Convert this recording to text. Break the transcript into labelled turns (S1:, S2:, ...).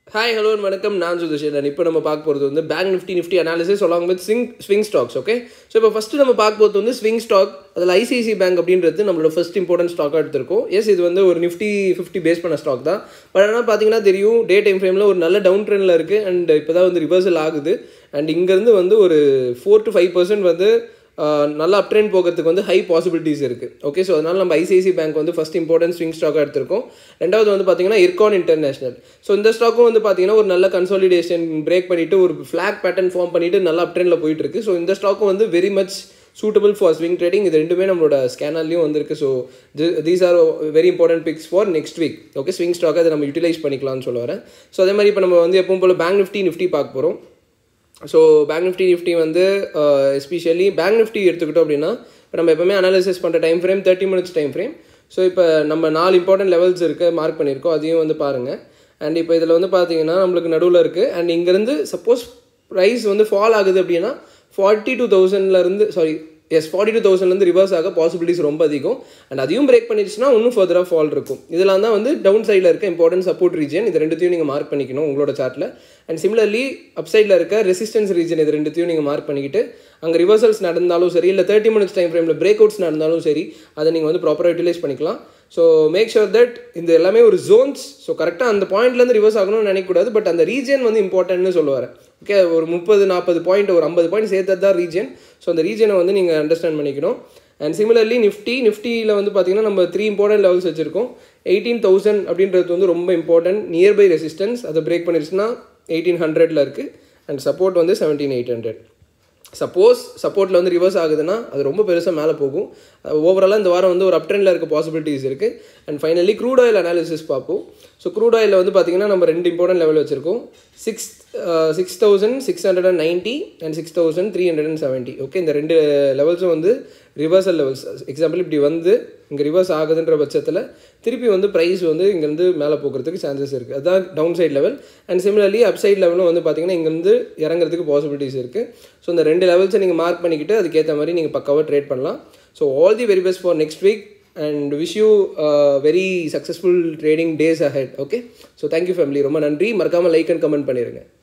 S1: hi hello வணக்கம் நான் சுதர்ஷன் இப்போ நம்ம பார்க்க போகிறது வந்து bank nifty nifty analysis along with swing swing stocks okay so இப்போ ஃபஸ்ட்டு நம்ம பார்க்க போகிறது வந்து ஸ்விங் ஸ்டாக் அதில் ஐசிஐசி பேங்க் அப்படின்றது நம்மளோட ஃபர்ஸ்ட் இம்பார்ட்டன்ட் ஸ்டாக்காக எடுத்திருக்கோம் எஸ் இது வந்து ஒரு நிஃப்டி ஃபிஃப்டி பேஸ் பண்ண ஸ்டாக் தான் பட் ஆனால் பார்த்தீங்கன்னா தெரியும் டே டைம் ஃப்ரேமில் ஒரு நல்ல டவுன் ட்ரெண்டில் இருக்குது அண்ட் இப்போ தான் வந்து ரிவர்சல் ஆகுது அண்ட் இங்கேருந்து வந்து ஒரு ஃபோர் டு ஃபைவ் பர்சன்ட் வந்து ஆஹ் நல்ல அப் ட்ரெண்ட் போகிறதுக்கு வந்து ஹை பாசிபிலிட்டிஸ் இருக்குது ஓகே ஸோ அதனால் நம்ம ஐசிஐசி பேங்க் வந்து ஃபஸ்ட் இம்பார்ட்டன்ட் ஸ்விங் ஸ்டாக்காக எடுத்திருக்கோம் ரெண்டாவது வந்து பார்த்தீங்கன்னா இர்கான் இன்டர்நேஷனல் ஸோ இந்த ஸ்டாக்கும் வந்து பார்த்தீங்கன்னா ஒரு நல்ல கன்சாலிடேஷன் பிரேக் பண்ணிவிட்டு ஒரு ஃப்ளாக் பேட்டர்ன் ஃபார்ம் பண்ணிவிட்டு நல்ல அப் ட்ரெண்டில் போயிட்டு இருக்கு ஸோ இந்த ஸ்டாக்கும் வந்து very much suitable for swing trading இது ரெண்டுமே நம்மளோட ஸ்கேனர்லையும் வந்திருக்கு so these are very important picks for next week okay swing ஸ்டாக்கை அதை நம்ம யூட்டிலைஸ் பண்ணிக்கலாம்னு சொல்ல வரேன் ஸோ அதே மாதிரி இப்போ நம்ம வந்து எப்பவும் போல் பேங்க் நிஃப்டி நிஃப்டி பார்க்க போகிறோம் ஸோ பேங்க் நிஃப்டி நிஃப்டி வந்து எஸ்பெஷலி பேங்க் நிஃப்டி எடுத்துக்கிட்டோம் அப்படின்னா இப்போ நம்ம எப்பவுமே அனாலிசிஸ் பண்ணுற time frame thirty minutes time frame so இப்போ நம்ம நாலு இம்பார்ட்டன்ட் லெவல்ஸ் இருக்குது மார்க் பண்ணியிருக்கோம் அதையும் வந்து பாருங்கள் அண்ட் இப்போ இதில் வந்து பார்த்தீங்கன்னா நம்மளுக்கு நடுவில் இருக்குது அண்ட் இங்கேருந்து சப்போஸ் ப்ரைஸ் வந்து ஃபால் ஆகுது அப்படின்னா ஃபார்ட்டி டூ தௌசண்ட்லேருந்து சாரி எஸ் ஃபார்ட்டி டூ தௌசண்ட்லேருந்து ரிவர்ஸ் ஆக பாசிபிலிட்டிஸ் ரொம்ப அதிகம் அண்ட் அதையும் பிரேக் பண்ணிடுச்சுன்னா இன்னும் ஃபர்தராக ஃபால் இருக்கும் இதெல்லாம் தான் வந்து டவுன் சைடில் இருக்க இம்பார்ட்டன்ட் சப்போர்ட் ரீஜன் இது ரெண்டுத்தையும் நீங்கள் மார்க் பண்ணிக்கணும் உங்களோட சார்ட்டில் அண்ட் சிமிலர்லி அப் சைடில் இருக்க ரெசிஸ்டன்ஸ் ரீஜன் இது ரெண்டுத்தையும் நீங்கள் மார்க் பண்ணிக்கிட்டு அங்கே ரிவர்சல்ஸ் நடந்தாலும் சரி இல்லை தேர்ட்டி மினிட்ஸ் டைம் ஃப்ரேமில் பிரேக் அவுட்ஸ் நடந்தாலும் சரி அதை நீங்கள் வந்து ப்ராப்பராக யூட்டிலைஸ் பண்ணிக்கலாம் ஸோ மேக் ஷுர் தட் இந்த எல்லாமே ஒரு ஜோன்ஸ் ஸோ கரெக்டாக அந்த பாயிண்ட்லேருந்து ரிவர்ஸ் ஆகணும்னு நினைக்கக்கூடாது பட் அந்த ரீஜன் வந்து இம்பார்ட்டன்ட்னு சொல்லுவார் ஓகே ஒரு முப்பது நாற்பது பாயிண்ட் ஒரு ஐம்பது பாயிண்ட் சேர்த்தது தான் ரீஜன் ஸோ அந்த ரீஜனை வந்து நீங்கள் அண்டர்ஸ்டாண்ட் பண்ணிக்கணும் அண்ட் சிமிலர்லி நிஃப்டி நிஃப்டியில் வந்து பார்த்தீங்கன்னா நம்ம த்ரீ இம்பார்ட்டன்ட் லெவல்ஸ் வச்சுருக்கோம் எயிட்டீன் தௌசண்ட் அப்படின்றது வந்து ரொம்ப இம்பார்ட்டன்ட் நியர்பை ரெசிஸ்டன்ஸ் அதை பிரேக் பண்ணிருச்சுன்னா எயிட்டீன் ஹண்ட்ரட்ல இருக்குது அண்ட் சப்போர்ட் வந்து செவன்டீன் எயிட் ஹண்ட்ரட் சப்போஸ் சப்போர்ட்டில் வந்து ரிவர்ஸ் ஆகுதுன்னா அது ரொம்ப பெருசாக மேலே போகும் ஓவராலாக இந்த வாரம் வந்து ஒரு அப் ட்ரெண்டில் இருக்க பாசிபிலிட்டிஸ் இருக்குது and finally crude oil analysis பார்ப்போம் ஸோ க்ரூட் ஆயிலில் வந்து பார்த்திங்கன்னா நம்ம ரெண்டு இம்பார்ட்டன்ட் லெவல் வச்சுருக்கோம் six six thousand six hundred and ninety and six thousand three hundred and seventy okay இந்த ரெண்டு லெவல்ஸும் வந்து ரிவர்சல் லெவல்ஸ் எக்ஸாம்பிள் இப்படி வந்து இங்கே ரிவர்ஸ் ஆகுதுன்ற பட்சத்தில் திருப்பி வந்து ப்ரைஸ் வந்து இங்கேருந்து மேலே போகிறதுக்கு சான்சஸ் இருக்குது அதுதான் down side level and similarly up side லெவலும் வந்து பார்த்திங்கன்னா இங்கேருந்து இறங்குறதுக்கு பாசிபிலிட்டிஸ் இருக்குது ஸோ இந்த ரெண்டு லெவல்ஸை நீங்கள் மார்க் பண்ணிக்கிட்டு அதுக்கேற்ற மாதிரி நீங்கள் பக்காவாக ட்ரேட் பண்ணலாம் so all the very best for next week and wish you very successful trading days ahead okay so thank you family ரொம்ப நன்றி மறக்காமல் லைக் அண்ட் கமெண்ட் பண்ணிடுங்க